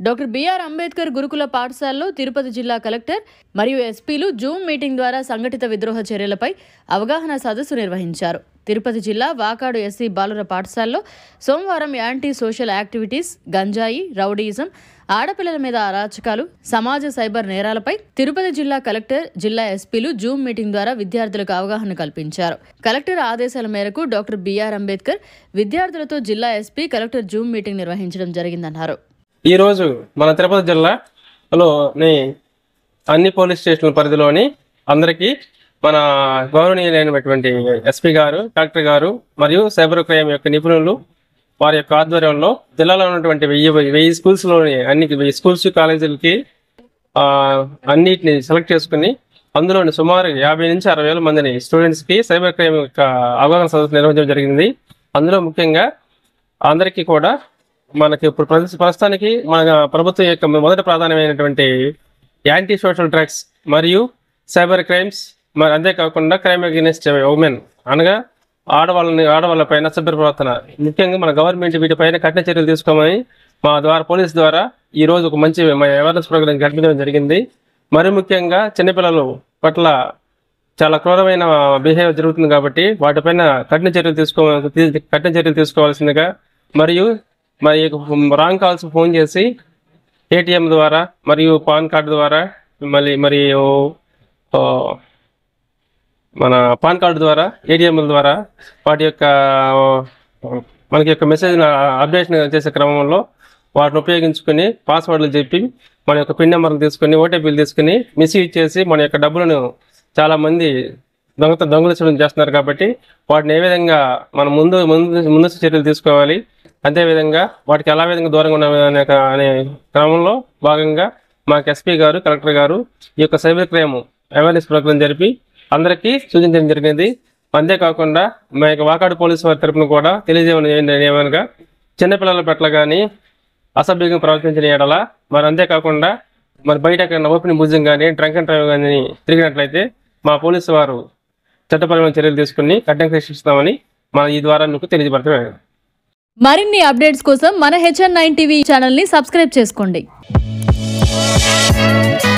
doctor BR Ambedkar గురుకుల పాఠశాలలో తిరుపతి జిల్లా కలెక్టర్ మరియు ఎస్పీలు జూమ్ మీటింగ్ ద్వారా సంఘటిత విద్రోహ చర్యలపై అవగాహన సదస్సు నిర్వహించారు తిరుపతి జిల్లా వాకాడు ఎస్సీ బాలుర పాఠశాలలో సోమవారం యాంటీ సోషల్ యాక్టివిటీస్ గంజాయి రౌడీయిజం ఆడపిల్లల మీద అరాచకాలు సమాజ సైబర్ నేరాలపై తిరుపతి జిల్లా కలెక్టర్ జిల్లా ఎస్పీలు జూమ్ మీటింగ్ ద్వారా విద్యార్థులకు అవగాహన కల్పించారు కలెక్టర్ ఆదేశాల మేరకు డాక్టర్ బిఆర్ అంబేద్కర్ విద్యార్థులతో జిల్లా ఎస్పీ కలెక్టర్ జూమ్ మీటింగ్ నిర్వహించడం జరిగిందన్నారు ఈరోజు మన తిరుపతి జిల్లాలోని అన్ని పోలీస్ స్టేషన్ల పరిధిలోని అందరికీ మన గౌరవనీయులైనటువంటి ఎస్పీ గారు కలెక్టర్ గారు మరియు సైబర్ క్రైమ్ యొక్క నిపుణులు వారి యొక్క ఆధ్వర్యంలో జిల్లాలో ఉన్నటువంటి వెయ్యి వెయ్యి స్కూల్స్లోని అన్ని వెయ్యి స్కూల్స్ కాలేజీలకి ఆ, అన్నిటిని సెలెక్ట్ చేసుకుని అందులోని సుమారు యాభై నుంచి అరవై వేల మందిని స్టూడెంట్స్కి సైబర్ క్రైమ్ యొక్క అవగాహన సదస్సు నిర్వహించడం జరిగింది అందులో ముఖ్యంగా అందరికీ కూడా మనకి ఇప్పుడు ప్రస్తుత- ప్రస్తుతానికి మన ప్రభుత్వం యొక్క మొదటి ప్రాధాన్యమైనటువంటి యాంటీ సోషల్ డ్రగ్స్ మరియు సైబర్ క్రైమ్స్ మరి అంతేకాకుండా క్రైమ్ అగేనెస్ట్ ఉమెన్ అనగా ఆడవాళ్ళని ఆడవాళ్ళపైన సభ్య ప్రవర్తన ముఖ్యంగా మన గవర్నమెంట్ వీటిపైన కఠిన చర్యలు తీసుకోమని మా ద్వారా పోలీస్ ద్వారా ఈ రోజు ఒక మంచి అవేర్నెస్ ప్రోగ్రాం జరిపించడం జరిగింది మరి ముఖ్యంగా చిన్నపిల్లలు పట్ల చాలా క్రూరమైన బిహేవియర్ జరుగుతుంది కాబట్టి వాటిపైన కఠిన చర్యలు తీసుకో తీ- కఠిన చర్యలు తీసుకోవాల్సిందిగా మరియు మరి రాంగ్ కాల్స్ ఫోన్ చేసి ఏటీఎం ద్వారా మరియు పాన్ కార్డు ద్వారా మళ్ళీ మరియు ఓ, మన పాన్ కార్డు ద్వారా ఏటీఎంల ద్వారా వాటి యొక్క ఓ, మనకి యొక్క మెసేజ్ అప్డేషన్ చేసే క్రమంలో వాటిని ఉపయోగించుకొని పాస్వర్డ్లు చెప్పి మన యొక్క పిన్ నెంబర్లు తీసుకొని ఓటీపీలు తీసుకుని మిస్యూజ్ చేసి మన యొక్క డబ్బులను చాలా మంది దొంగత దొంగలించడం చేస్తున్నారు కాబట్టి వాటిని ఏ విధంగా మనం ముందు ముందు ముందస్తు చర్యలు తీసుకోవాలి అదేవిధంగా వాటికి ఎలా విధంగా దూరంగా ఉండాలి అనే అనే క్రమంలో భాగంగా మాకు ఎస్పీ గారు కలెక్టర్ గారు ఈ యొక్క సైబర్ క్రైమ్ అవేర్నెస్ ప్రోగ్రాం జరిపి అందరికీ సూచించడం జరిగింది అంతేకాకుండా మా యొక్క వాకాడు పోలీసు వారి తరపున కూడా తెలియజేయమని ఏమనగా చిన్నపిల్లల పట్ల కానీ అసభ్యంగా ప్రవర్తించిన ఎడల మరి అంతేకాకుండా మరి బయట ఎక్కడైనా ఓపెన్ భుజం కానీ డ్రంక్ అండ్ డ్రైవ్ కానీ తిరిగినట్లయితే మా పోలీసు వారు చట్టపరమైన చర్యలు తీసుకుని కఠినంగా శిక్షిస్తామని మన ఈ ద్వారా మీకు తెలియజేయబడతాం మరిన్ని అప్డేట్స్ కోసం మన హెచ్ఎన్ నైన్ టీవీ ఛానల్ని సబ్స్క్రైబ్ చేసుకోండి